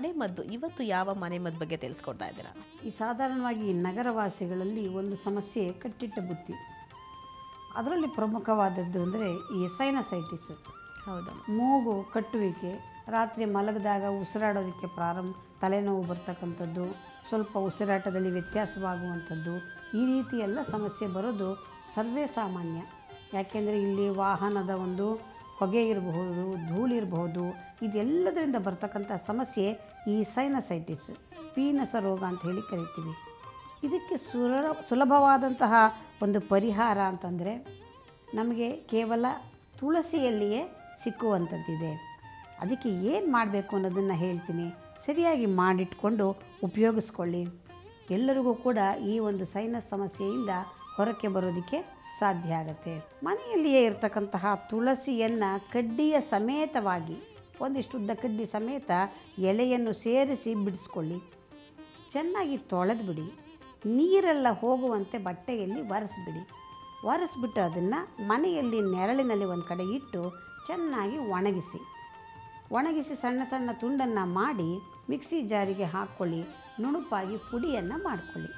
ಮನೆಮದ್ದು ಇವತ್ತು ಯಾವ ಮನೆಮದ್ದು ಬಗ್ಗೆ ತಿಳಿಸ್ಕೊಡ್ತಾ ಇದ್ದೀರಾ ಈ ಸಾಧಾರಣವಾಗಿ ನಗರವಾಸಿಗಳಲ್ಲಿ ಒಂದು ಸಮಸ್ಯೆ ಕಟ್ಟಿಟ್ಟ ಬುತ್ತಿ ಅದರಲ್ಲಿ ಪ್ರಮುಖವಾದದ್ದು ಅಂದರೆ ಈ ಸೈನಸೈಟಿಸ್ ಹೌದಾ ಮೂಗು ಕಟ್ಟುವಿಕೆ ರಾತ್ರಿ ಮಲಗಿದಾಗ ಉಸಿರಾಡೋದಕ್ಕೆ ಪ್ರಾರಂಭ ತಲೆನೋವು ಬರ್ತಕ್ಕಂಥದ್ದು ಸ್ವಲ್ಪ ಉಸಿರಾಟದಲ್ಲಿ ವ್ಯತ್ಯಾಸವಾಗುವಂಥದ್ದು ಈ ರೀತಿ ಎಲ್ಲ ಸಮಸ್ಯೆ ಬರೋದು ಸರ್ವೇ ಸಾಮಾನ್ಯ ಯಾಕೆಂದರೆ ಇಲ್ಲಿ ವಾಹನದ ಒಂದು ಹೊಗೆ ಇರಬಹುದು ಧೂಳಿರಬಹುದು ಇದೆಲ್ಲದರಿಂದ ಬರ್ತಕ್ಕಂಥ ಸಮಸ್ಯೆ ಈ ಸೈನಸೈಟಿಸ್ ಪೀನಸ ರೋಗ ಅಂತ ಹೇಳಿ ಕರಿತೀವಿ ಇದಕ್ಕೆ ಸುಲ ಸುಲಭವಾದಂತಹ ಒಂದು ಪರಿಹಾರ ಅಂತಂದರೆ ನಮಗೆ ಕೇವಲ ತುಳಸಿಯಲ್ಲಿಯೇ ಸಿಕ್ಕುವಂಥದ್ದಿದೆ ಅದಕ್ಕೆ ಏನು ಮಾಡಬೇಕು ಅನ್ನೋದನ್ನು ಹೇಳ್ತೀನಿ ಸರಿಯಾಗಿ ಮಾಡಿಟ್ಕೊಂಡು ಉಪಯೋಗಿಸ್ಕೊಳ್ಳಿ ಎಲ್ಲರಿಗೂ ಕೂಡ ಈ ಒಂದು ಸೈನಸ್ ಸಮಸ್ಯೆಯಿಂದ ಹೊರಕ್ಕೆ ಬರೋದಕ್ಕೆ ಸಾಧ್ಯ ಆಗುತ್ತೆ ಮನೆಯಲ್ಲಿಯೇ ಇರತಕ್ಕಂತಹ ತುಳಸಿಯನ್ನು ಕಡ್ಡಿಯ ಸಮೇತವಾಗಿ ಒಂದಿಷ್ಟು ಉದ್ದ ಕಡ್ಡಿ ಸಮೇತ ಎಲೆಯನ್ನು ಸೇರಿಸಿ ಬಿಡಿಸ್ಕೊಳ್ಳಿ ಚೆನ್ನಾಗಿ ತೊಳೆದ್ಬಿಡಿ ನೀರೆಲ್ಲ ಹೋಗುವಂತೆ ಬಟ್ಟೆಯಲ್ಲಿ ಒರೆಸ್ಬಿಡಿ ಒರೆಸ್ಬಿಟ್ಟು ಅದನ್ನು ಮನೆಯಲ್ಲಿ ನೆರಳಿನಲ್ಲಿ ಒಂದು ಕಡೆ ಇಟ್ಟು ಚೆನ್ನಾಗಿ ಒಣಗಿಸಿ ಒಣಗಿಸಿ ಸಣ್ಣ ಸಣ್ಣ ತುಂಡನ್ನು ಮಾಡಿ ಮಿಕ್ಸಿ ಜಾರಿಗೆ ಹಾಕ್ಕೊಳ್ಳಿ ನುಣುಪಾಗಿ ಪುಡಿಯನ್ನು ಮಾಡಿಕೊಳ್ಳಿ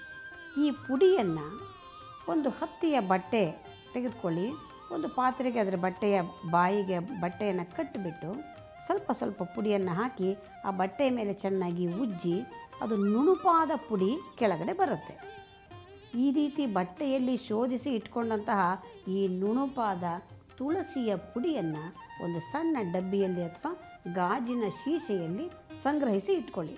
ಈ ಪುಡಿಯನ್ನು ಒಂದು ಹತ್ತಿಯ ಬಟ್ಟೆ ತೆಗೆದುಕೊಳ್ಳಿ ಒಂದು ಪಾತ್ರೆಗೆ ಅದರ ಬಟ್ಟೆಯ ಬಾಯಿಗೆ ಬಟ್ಟೆಯನ್ನು ಕಟ್ಟಿಬಿಟ್ಟು ಸ್ವಲ್ಪ ಸ್ವಲ್ಪ ಪುಡಿಯನ್ನು ಹಾಕಿ ಆ ಬಟ್ಟೆಯ ಮೇಲೆ ಚೆನ್ನಾಗಿ ಉಜ್ಜಿ ಅದು ನುಣುಪಾದ ಪುಡಿ ಕೆಳಗಡೆ ಬರುತ್ತೆ ಈ ರೀತಿ ಬಟ್ಟೆಯಲ್ಲಿ ಶೋಧಿಸಿ ಇಟ್ಕೊಂಡಂತಹ ಈ ನುಣುಪಾದ ತುಳಸಿಯ ಪುಡಿಯನ್ನು ಒಂದು ಸಣ್ಣ ಡಬ್ಬಿಯಲ್ಲಿ ಅಥವಾ ಗಾಜಿನ ಶೀಶೆಯಲ್ಲಿ ಸಂಗ್ರಹಿಸಿ ಇಟ್ಕೊಳ್ಳಿ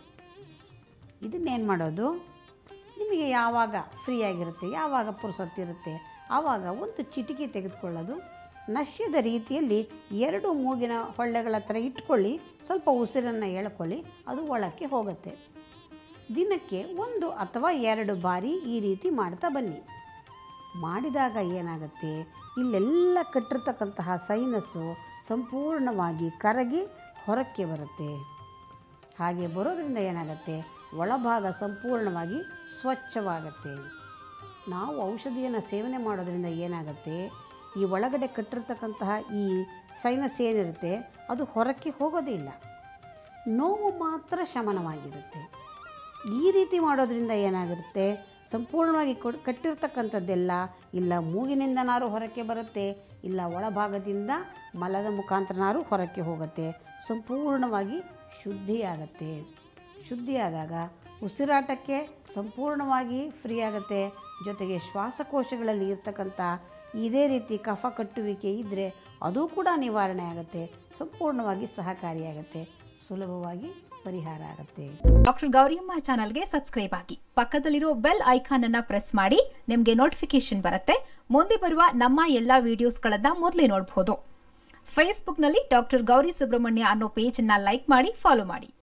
ಇದನ್ನೇನು ಮಾಡೋದು ನಿಮಗೆ ಯಾವಾಗ ಫ್ರೀ ಆಗಿರುತ್ತೆ ಯಾವಾಗ ಪುರುಸೊತ್ತಿರುತ್ತೆ ಆವಾಗ ಒಂದು ಚಿಟಿಕೆ ತೆಗೆದುಕೊಳ್ಳೋದು ನಶ್ಯದ ರೀತಿಯಲ್ಲಿ ಎರಡು ಮೂಗಿನ ಹೊಳ್ಳೆಗಳ ಹತ್ರ ಇಟ್ಕೊಳ್ಳಿ ಸ್ವಲ್ಪ ಉಸಿರನ್ನು ಎಳ್ಕೊಳ್ಳಿ ಅದು ಒಳಕ್ಕೆ ಹೋಗುತ್ತೆ ದಿನಕ್ಕೆ ಒಂದು ಅಥವಾ ಎರಡು ಬಾರಿ ಈ ರೀತಿ ಮಾಡ್ತಾ ಬನ್ನಿ ಮಾಡಿದಾಗ ಏನಾಗುತ್ತೆ ಇಲ್ಲೆಲ್ಲ ಕಟ್ಟಿರ್ತಕ್ಕಂತಹ ಸೈನಸ್ಸು ಸಂಪೂರ್ಣವಾಗಿ ಕರಗಿ ಹೊರಕ್ಕೆ ಬರುತ್ತೆ ಹಾಗೆ ಬರೋದ್ರಿಂದ ಏನಾಗುತ್ತೆ ಒಳಭಾಗ ಸಂಪೂರ್ಣವಾಗಿ ಸ್ವಚ್ಛವಾಗುತ್ತೆ ನಾವು ಔಷಧಿಯನ್ನು ಸೇವನೆ ಮಾಡೋದ್ರಿಂದ ಏನಾಗುತ್ತೆ ಈ ಒಳಗಡೆ ಕಟ್ಟಿರ್ತಕ್ಕಂತಹ ಈ ಸೈನಸ್ ಏನಿರುತ್ತೆ ಅದು ಹೊರಕ್ಕೆ ಹೋಗೋದೇ ಇಲ್ಲ ನೋವು ಮಾತ್ರ ಶಮನವಾಗಿರುತ್ತೆ ಈ ರೀತಿ ಮಾಡೋದ್ರಿಂದ ಏನಾಗುತ್ತೆ ಸಂಪೂರ್ಣವಾಗಿ ಕೊಡ್ ಕಟ್ಟಿರ್ತಕ್ಕಂಥದ್ದೆಲ್ಲ ಇಲ್ಲ ಮೂಗಿನಿಂದನಾರು ಹೊರಕ್ಕೆ ಬರುತ್ತೆ ಇಲ್ಲ ಒಳಭಾಗದಿಂದ ಮಲದ ಮುಖಾಂತರನಾರು ಹೊರಕ್ಕೆ ಹೋಗುತ್ತೆ ಸಂಪೂರ್ಣವಾಗಿ ಶುದ್ಧಿಯಾಗತ್ತೆ ಶುದ್ಧಿಯಾದಾಗ ಉಸಿರಾಟಕ್ಕೆ ಸಂಪೂರ್ಣವಾಗಿ ಫ್ರೀ ಆಗುತ್ತೆ ಜೊತೆಗೆ ಶ್ವಾಸಕೋಶಗಳಲ್ಲಿ ಇರ್ತಕ್ಕಂಥ ಇದೇ ರೀತಿ ಕಫ ಕಟ್ಟುವಿಕೆ ಇದ್ದರೆ ಅದು ಕೂಡ ನಿವಾರಣೆ ಆಗುತ್ತೆ ಸಂಪೂರ್ಣವಾಗಿ ಸಹಕಾರಿಯಾಗುತ್ತೆ ಸುಲಭವಾಗಿ ಪರಿಹಾರ ಆಗುತ್ತೆ ಡಾಕ್ಟರ್ ಗೌರಿಯಮ್ಮ ಚಾನಲ್ಗೆ ಸಬ್ಸ್ಕ್ರೈಬ್ ಆಗಿ ಪಕ್ಕದಲ್ಲಿರೋ ಬೆಲ್ ಐಕಾನ್ ಅನ್ನ ಪ್ರೆಸ್ ಮಾಡಿ ನಿಮಗೆ ನೋಟಿಫಿಕೇಶನ್ ಬರುತ್ತೆ ಮುಂದೆ ಬರುವ ನಮ್ಮ ಎಲ್ಲಾ ವಿಡಿಯೋಸ್ಗಳನ್ನ ಮೊದಲೇ ನೋಡಬಹುದು ಫೇಸ್ಬುಕ್ನಲ್ಲಿ ಡಾಕ್ಟರ್ ಗೌರಿ ಸುಬ್ರಹ್ಮಣ್ಯ ಅನ್ನೋ ಪೇಜ್ ಅನ್ನ ಲೈಕ್ ಮಾಡಿ ಫಾಲೋ ಮಾಡಿ